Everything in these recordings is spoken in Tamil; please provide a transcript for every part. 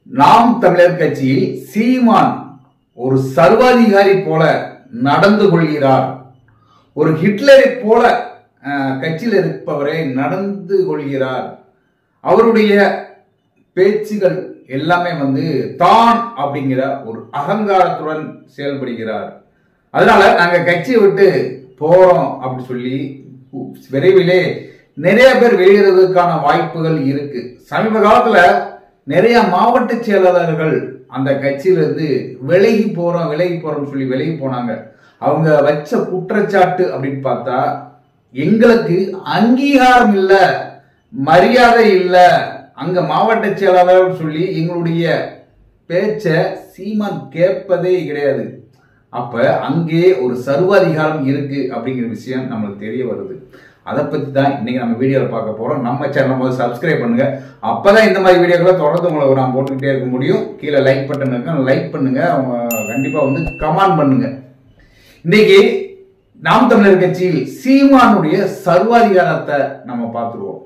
நாம் தமிழர் கட்சியில் சீமான் ஒரு சர்வாதிகாரி போல நடந்து கொள்கிறார் ஒரு ஹிட்லரை போல அஹ், கட்சியில் இருப்பவரை நடந்து கொள்கிறார் அவருடைய பேச்சுகள் எல்லாமே வந்து தான் அப்படிங்கிற ஒரு அகங்காரத்துடன் செயல்படுகிறார் அதனால நாங்க கட்சியை விட்டு போறோம் அப்படி சொல்லி விரைவிலே நிறைய பேர் வெளியேறதுக்கான வாய்ப்புகள் இருக்கு சமீப காலத்துல நிறைய மாவட்ட செயலாளர்கள் அந்த கட்சியிலிருந்து விலகி போறோம் விலகி போறோம்னு சொல்லி விலகி போனாங்க அவங்க வச்ச குற்றச்சாட்டு அப்படின்னு பார்த்தா எங்களுக்கு அங்கீகாரம் இல்ல மரியாதை இல்ல அங்க மாவட்ட செயலாளர் சொல்லி எங்களுடைய பேச்ச சீமான் கேட்பதே கிடையாது அப்ப அங்கே ஒரு சர்வாதிகாரம் இருக்கு அப்படிங்கிற விஷயம் நம்மளுக்கு தெரிய வருது அதை பத்தி தான் இன்னைக்கு நம்ம வீடியோவில் பார்க்க போறோம் நம்ம சேனல் முதல்ல சப்ஸ்கிரைப் பண்ணுங்க அப்பதான் இந்த மாதிரி வீடியோக்களை தொடர்ந்து உங்களுக்கு நான் போட்டுக்கிட்டே இருக்க முடியும் கீழே லைக் பட்டன் இருக்கு லைக் பண்ணுங்க அவங்க கண்டிப்பா வந்து கமெண்ட் பண்ணுங்க இன்னைக்கு நாம் தமிழர் கட்சியில் சீமானுடைய சர்வாதிகாரத்தை நம்ம பார்த்துருவோம்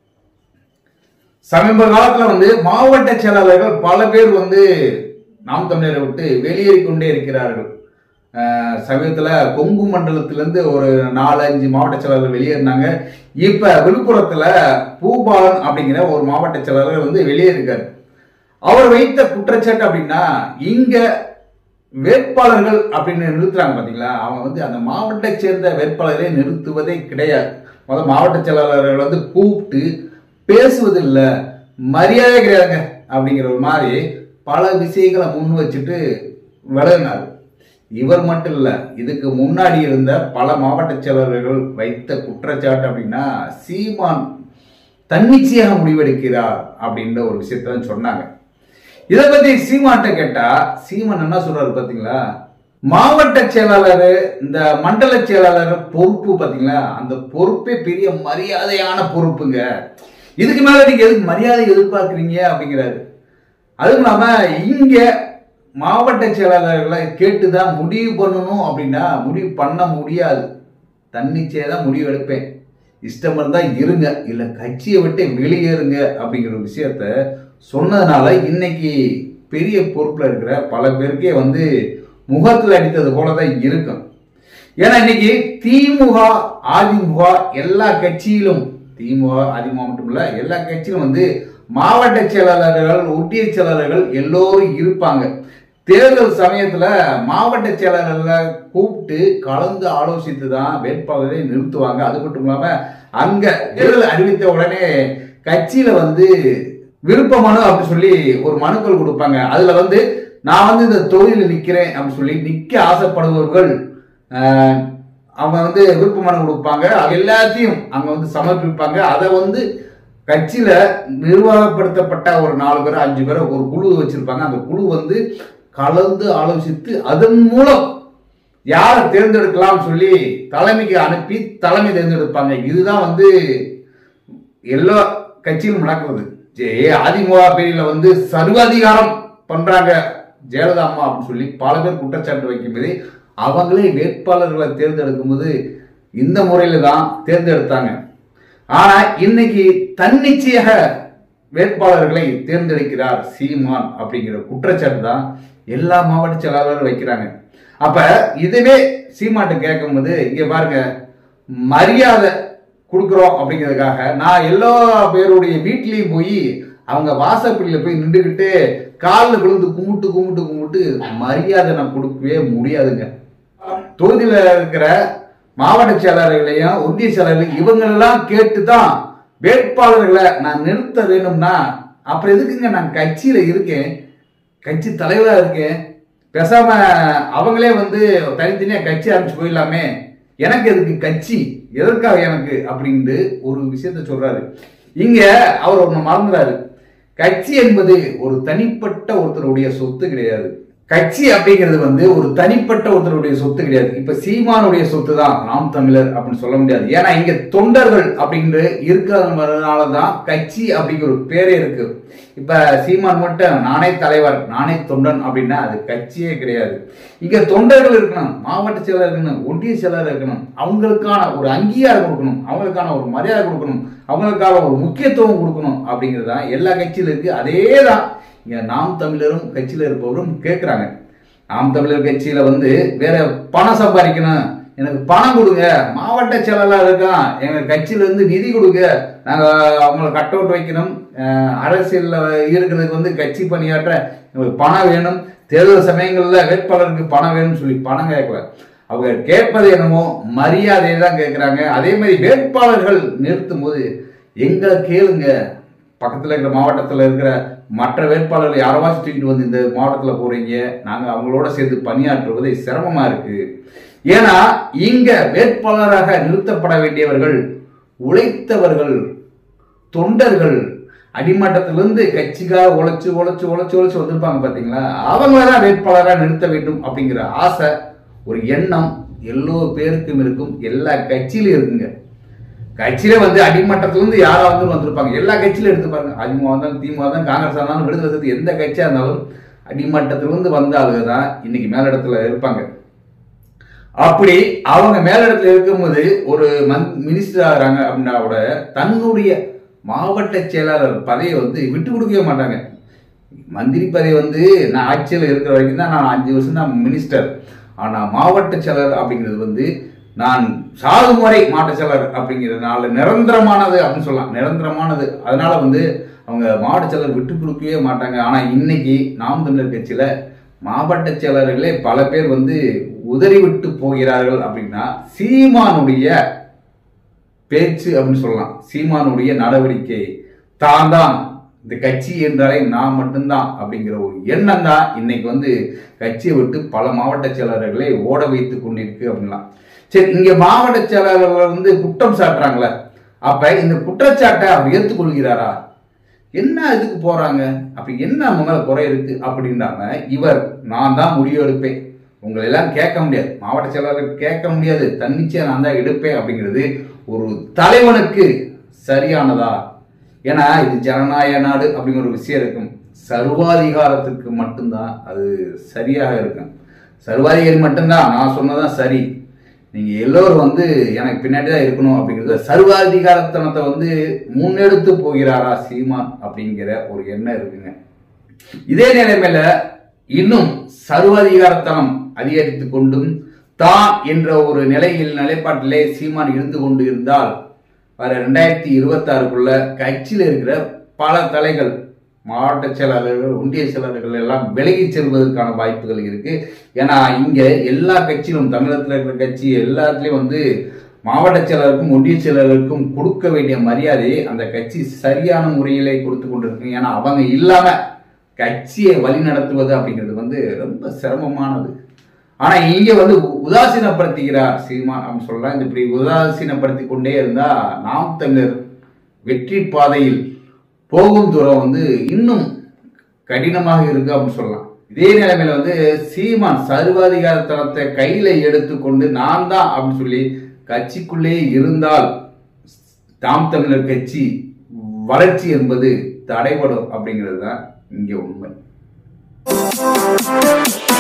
சமீப காலத்துல வந்து மாவட்ட செயலாளர்கள் பல பேர் வந்து நாம் தமிழரை விட்டு வெளியேறி கொண்டே இருக்கிறார்கள் அஹ் சமீபத்துல கொங்கு மண்டலத்திலிருந்து ஒரு நாலு அஞ்சு மாவட்ட செயலாளர்கள் வெளியேறினாங்க இப்ப விழுப்புரத்துல பூபாலன் அப்படிங்கிற ஒரு மாவட்ட செயலாளர் வந்து வெளியேறிருக்காரு அவர் வைத்த குற்றச்சாட்டு அப்படின்னா இங்க வேட்பாளர்கள் அப்படின்னு நிறுத்துறாங்க பாத்தீங்களா அவங்க வந்து அந்த மாவட்டத்தை சேர்ந்த வேட்பாளரை நிறுத்துவதே கிடையாது முதல் மாவட்ட செயலாளர்கள் வந்து கூப்பிட்டு பேசுவதில்லை மரியாதை கிடையாதுங்க அப்படிங்கிற ஒரு மாதிரி பல விஷயங்களை முன் வச்சுட்டு விலகினார் இவர் மட்டும் இல்ல இதுக்கு முன்னாடி இருந்த பல மாவட்ட செயலாளர்கள் வைத்த குற்றச்சாட்டு அப்படின்னா சீமான் தன்னிச்சையாக முடிவெடுக்கிறார் அப்படின்ற ஒரு விஷயத்த சொன்னாங்க இதை பத்தி சீமான்ட்ட கேட்டா சீமான் என்ன சொல்றாரு பாத்தீங்களா மாவட்ட செயலாளர் இந்த மண்டல செயலாளர் பொறுப்பு பாத்தீங்களா அந்த பொறுப்பே பெரிய மரியாதையான பொறுப்புங்க இதுக்கு மேல நீங்க எதுக்கு மரியாதை எதிர்பார்க்குறீங்க அப்படிங்கிறாரு அதுவும் இல்லாம இங்க மாவட்ட செயலாளர்களை கேட்டுதான் முடிவு பண்ணணும் அப்படின்னா முடிவு பண்ண முடியாது தன்னிச்சையா தான் முடிவு எடுப்பேன் இஷ்டம் இருந்தா இருங்க இல்ல கட்சியை விட்டு வெளியேறுங்க அப்படிங்கிற ஒரு விஷயத்த சொன்னதுனால இன்னைக்கு பெரிய பொறுப்புல இருக்கிற பல பேருக்கே வந்து முகத்தில் அடித்தது போலதான் இருக்கும் ஏன்னா இன்னைக்கு திமுக அதிமுக எல்லா கட்சியிலும் திமுக அதிமுக மட்டும் இல்ல எல்லா கட்சியிலும் வந்து மாவட்ட செயலாளர்கள் ஒட்டிய செயலாளர்கள் எல்லோரும் இருப்பாங்க தேர்தல் சமயத்துல மாவட்ட செயலாளர்களை கூப்பிட்டு கலந்து ஆலோசித்து தான் வேட்பாளரை நிறுத்துவாங்க அது மட்டும் இல்லாம அங்க தேர்தல் அறிவித்த உடனே கட்சியில வந்து விருப்ப மனு அப்படி சொல்லி ஒரு மனுக்கள் கொடுப்பாங்க அதுல வந்து நான் வந்து இந்த தொகுதியில் நிக்கிறேன் அப்படின்னு சொல்லி நிக்க ஆசைப்படுபவர்கள் ஆஹ், அவங்க வந்து விருப்ப மனு கொடுப்பாங்க அது எல்லாத்தையும் அங்க வந்து சமர்ப்பிப்பாங்க அதை வந்து கட்சியில நிர்வாகப்படுத்தப்பட்ட ஒரு நாலு பேர் அஞ்சு பேர் ஒரு குழு வச்சிருப்பாங்க அந்த குழு வந்து கலந்து ஆலோசித்து அதன் மூலம் யாரை தேர்ந்தெடுக்கலாம் சொல்லி தலைமைக்கு அனுப்பி தலைமை தேர்ந்தெடுப்பாங்க இதுதான் வந்து எல்லா கட்சியிலும் நடக்கிறது ஜே அதிமுக பேரில் வந்து சர்வாதிகாரம் பண்றாங்க ஜெயலலிதா அம்மா அப்படின்னு சொல்லி பல பேர் குற்றச்சாட்டு வைக்கும்போது அவங்களே வேட்பாளர்களை தேர்ந்தெடுக்கும் போது இந்த முறையில தான் தேர்ந்தெடுத்தாங்க ஆனா இன்னைக்கு தன்னிச்சையாக வேட்பாளர்களை தேர்ந்தெடுக்கிறார் சீமான் அப்படிங்கிற குற்றச்சாட்டு தான் எல்லா மாவட்ட செயலாளரும் வைக்கிறாங்க அப்ப இதுவே சீமான்ட்ட கேட்கும்போது இங்க பாருங்க மரியாதை கொடுக்குறோம் அப்படிங்கிறதுக்காக நான் எல்லா பேருடைய வீட்லயும் போய் அவங்க வாசப்படியில போய் நின்றுக்கிட்டு காலில் விழுந்து கும்பிட்டு கும்பிட்டு கும்பிட்டு மரியாதை நான் கொடுக்கவே முடியாதுங்க தொகுதியில இருக்கிற மாவட்ட செயலாளர்களையும் ஒன்றிய செயலாளர்கள் இவங்களெல்லாம் கேட்டு தான் வேட்பாளர்களை நான் நிறுத்த வேணும்னா அப்புறம் எதுக்குங்க நான் கட்சியில இருக்கேன் கட்சி தலைவரா இருக்கேன் பேசாம அவங்களே வந்து தனித்தனியா கட்சி ஆரம்பிச்சு போயிடலாமே எனக்கு எதுக்கு கட்சி எதற்காக எனக்கு அப்படின்ட்டு ஒரு விஷயத்த சொல்றாரு இங்க அவர் ஒண்ணு மறந்துறாரு கட்சி என்பது ஒரு தனிப்பட்ட ஒருத்தருடைய சொத்து கிடையாது கட்சி அப்படிங்கிறது வந்து ஒரு தனிப்பட்ட ஒருத்தருடைய சொத்து கிடையாது இப்ப சீமானுடைய சொத்து தான் நாம் தமிழர் அப்படின்னு சொல்ல முடியாது ஏன்னா இங்க தொண்டர்கள் அப்படிங்கிற இருக்கிறதுனாலதான் கட்சி அப்படிங்கிற ஒரு பேரே இருக்கு இப்ப சீமான் மட்டும் நானே தலைவர் நானே தொண்டன் அப்படின்னா அது கட்சியே கிடையாது இங்க தொண்டர்கள் இருக்கணும் மாவட்ட செயலர் இருக்கணும் ஒன்றிய செயலர் இருக்கணும் அவங்களுக்கான ஒரு அங்கீகாரம் கொடுக்கணும் அவங்களுக்கான ஒரு மரியாதை கொடுக்கணும் அவங்களுக்கான ஒரு முக்கியத்துவம் கொடுக்கணும் அப்படிங்கிறது தான் எல்லா கட்சியிலும் இருக்கு அதே தான் இங்க நாம் தமிழரும் கட்சியில இருப்பவரும் கேட்குறாங்க நாம் தமிழர் கட்சியில வந்து வேற பணம் சம்பாதிக்கணும் எனக்கு பணம் கொடுங்க மாவட்ட செயலாளர் இருக்கான் எங்க கட்சியில இருந்து நிதி கொடுங்க நாங்க அவங்கள கட் அவுட் வைக்கணும் அஹ் அரசியல்ல இருக்கிறதுக்கு வந்து கட்சி பணியாற்ற எங்களுக்கு பணம் வேணும் தேர்தல் சமயங்கள்ல வேட்பாளருக்கு பணம் வேணும்னு சொல்லி பணம் கேட்கல அவங்க கேட்பது என்னமோ மரியாதையை தான் கேட்குறாங்க அதே மாதிரி வேட்பாளர்கள் நிறுத்தும் போது எங்களை கேளுங்க பக்கத்தில் இருக்கிற மாவட்டத்தில் இருக்கிற மற்ற வேட்பாளர்கள் யாரவாச்சும் தூக்கிட்டு வந்து இந்த மாவட்டத்தில் போறீங்க நாங்கள் அவங்களோட சேர்ந்து பணியாற்றுவது சிரமமா இருக்கு ஏன்னா இங்க வேட்பாளராக நிறுத்தப்பட வேண்டியவர்கள் உழைத்தவர்கள் தொண்டர்கள் அடிமட்டத்திலிருந்து கட்சிக்காக உழைச்சு உழைச்சு உழைச்சு உழைச்சு வந்திருப்பாங்க பாத்தீங்களா அவங்கள தான் வேட்பாளராக நிறுத்த வேண்டும் அப்படிங்கிற ஆசை ஒரு எண்ணம் எல்லோ பேருக்கும் இருக்கும் எல்லா கட்சியிலும் இருக்குங்க கட்சியில வந்து அடிமட்டத்திலிருந்து யாராவது வந்திருப்பாங்க எல்லா கட்சியிலும் எடுத்து பாருங்க அதிமுக வந்தாலும் திமுக தான் காங்கிரஸ் இருந்தாலும் விடுதலை சிறுத்தை எந்த கட்சியா இருந்தாலும் அடிமட்டத்திலிருந்து வந்த ஆளுங்க தான் இன்னைக்கு மேலிடத்துல இருப்பாங்க அப்படி அவங்க மேலிடத்துல இருக்கும்போது ஒரு மந் மினிஸ்டர் ஆகிறாங்க அப்படின்னா கூட தன்னுடைய மாவட்ட செயலாளர் பதவியை வந்து விட்டு கொடுக்கவே மாட்டாங்க மந்திரி பதவி வந்து நான் ஆட்சியில் இருக்கிற வரைக்கும் தான் நான் அஞ்சு வருஷம் தான் மினிஸ்டர் ஆனால் மாவட்ட செயலர் அப்படிங்கிறது வந்து நான் சாகுமுறை மாவட்ட செயலர் அப்படிங்கிறதுனால நிரந்தரமானது அப்படின்னு சொல்லலாம் நிரந்தரமானது அதனால வந்து அவங்க மாவட்ட செயலர் விட்டு கொடுக்கவே மாட்டாங்க ஆனால் இன்னைக்கு நாம் தமிழர் கட்சியில் மாவட்ட செயலர்களே பல பேர் வந்து உதறி விட்டு போகிறார்கள் அப்படின்னா சீமானுடைய பேச்சு அப்படின்னு சொல்லலாம் சீமானுடைய நடவடிக்கை தான் தான் இந்த கட்சி என்றாலே நான் மட்டும்தான் அப்படிங்கிற ஒரு எண்ணம் தான் இன்னைக்கு வந்து கட்சியை விட்டு பல மாவட்ட செயலாளர்களை ஓட வைத்து கொண்டிருக்கு அப்படின்லாம் சரி இங்க மாவட்ட செயலாளர்கள் வந்து குற்றம் சாட்டுறாங்களே அப்ப இந்த குற்றச்சாட்டை அவர் ஏற்றுக்கொள்கிறாரா என்ன இதுக்கு போறாங்க அப்ப என்ன அவங்க மேல குறை இருக்கு அப்படின்றாங்க இவர் நான் தான் முடிவு எடுப்பேன் உங்களை எல்லாம் கேட்க முடியாது மாவட்ட செயலாளர் கேட்க முடியாது தன்னிச்சையா நான் தான் எடுப்பேன் அப்படிங்கிறது ஒரு தலைவனுக்கு சரியானதா ஏன்னா இது ஜனநாயக நாடு அப்படிங்கிற ஒரு விஷயம் இருக்கும் சர்வாதிகாரத்துக்கு மட்டும்தான் அது சரியாக இருக்கும் சர்வாதிகாரி மட்டும்தான் நான் சொன்னதான் சரி நீங்க எல்லோரும் வந்து எனக்கு பின்னாடி தான் இருக்கணும் அப்படிங்கிறது சர்வாதிகாரத்தனத்தை வந்து முன்னெடுத்து போகிறாரா சீமான் அப்படிங்கிற ஒரு எண்ணம் இருக்குங்க இதே நிலைமையில இன்னும் சர்வாதிகாரத்தனம் அதிகரித்து கொண்டும் தான் என்ற ஒரு நிலையில் நிலைப்பாட்டிலே சீமான் இருந்து கொண்டு இருந்தால் வர ரெண்டாயிரத்தி இருபத்தாறுக்குள்ள கட்சியில் இருக்கிற பல தலைகள் மாவட்ட செயலாளர்கள் ஒன்றிய செயலாளர்கள் எல்லாம் விலகி செல்வதற்கான வாய்ப்புகள் இருக்கு ஏன்னா இங்க எல்லா கட்சியிலும் தமிழகத்தில் இருக்கிற கட்சி எல்லாத்துலயும் வந்து மாவட்ட செயலாளருக்கும் ஒன்றிய செயலாளருக்கும் கொடுக்க வேண்டிய மரியாதையை அந்த கட்சி சரியான முறையிலே கொடுத்து கொண்டிருக்கு ஏன்னா அவங்க இல்லாம கட்சியை வழி நடத்துவது அப்படிங்கிறது வந்து ரொம்ப சிரமமானது ஆனா இங்க வந்து உதாசீனப்படுத்துகிறார் சீமான் அப்படின்னு சொல்லலாம் இந்த இப்படி உதாசீனப்படுத்தி கொண்டே இருந்தா நாம் தமிழர் வெற்றி பாதையில் போகும் தூரம் வந்து இன்னும் கடினமாக இருக்கு அப்படின்னு சொல்லலாம் இதே நிலைமையில வந்து சீமான் சர்வாதிகாரத்தனத்தை கையில எடுத்துக்கொண்டு நான் தான் அப்படின்னு சொல்லி கட்சிக்குள்ளே இருந்தால் தாம் தமிழர் கட்சி வளர்ச்சி என்பது தடைபடும் அப்படிங்கிறது தான் இங்கே உண்மை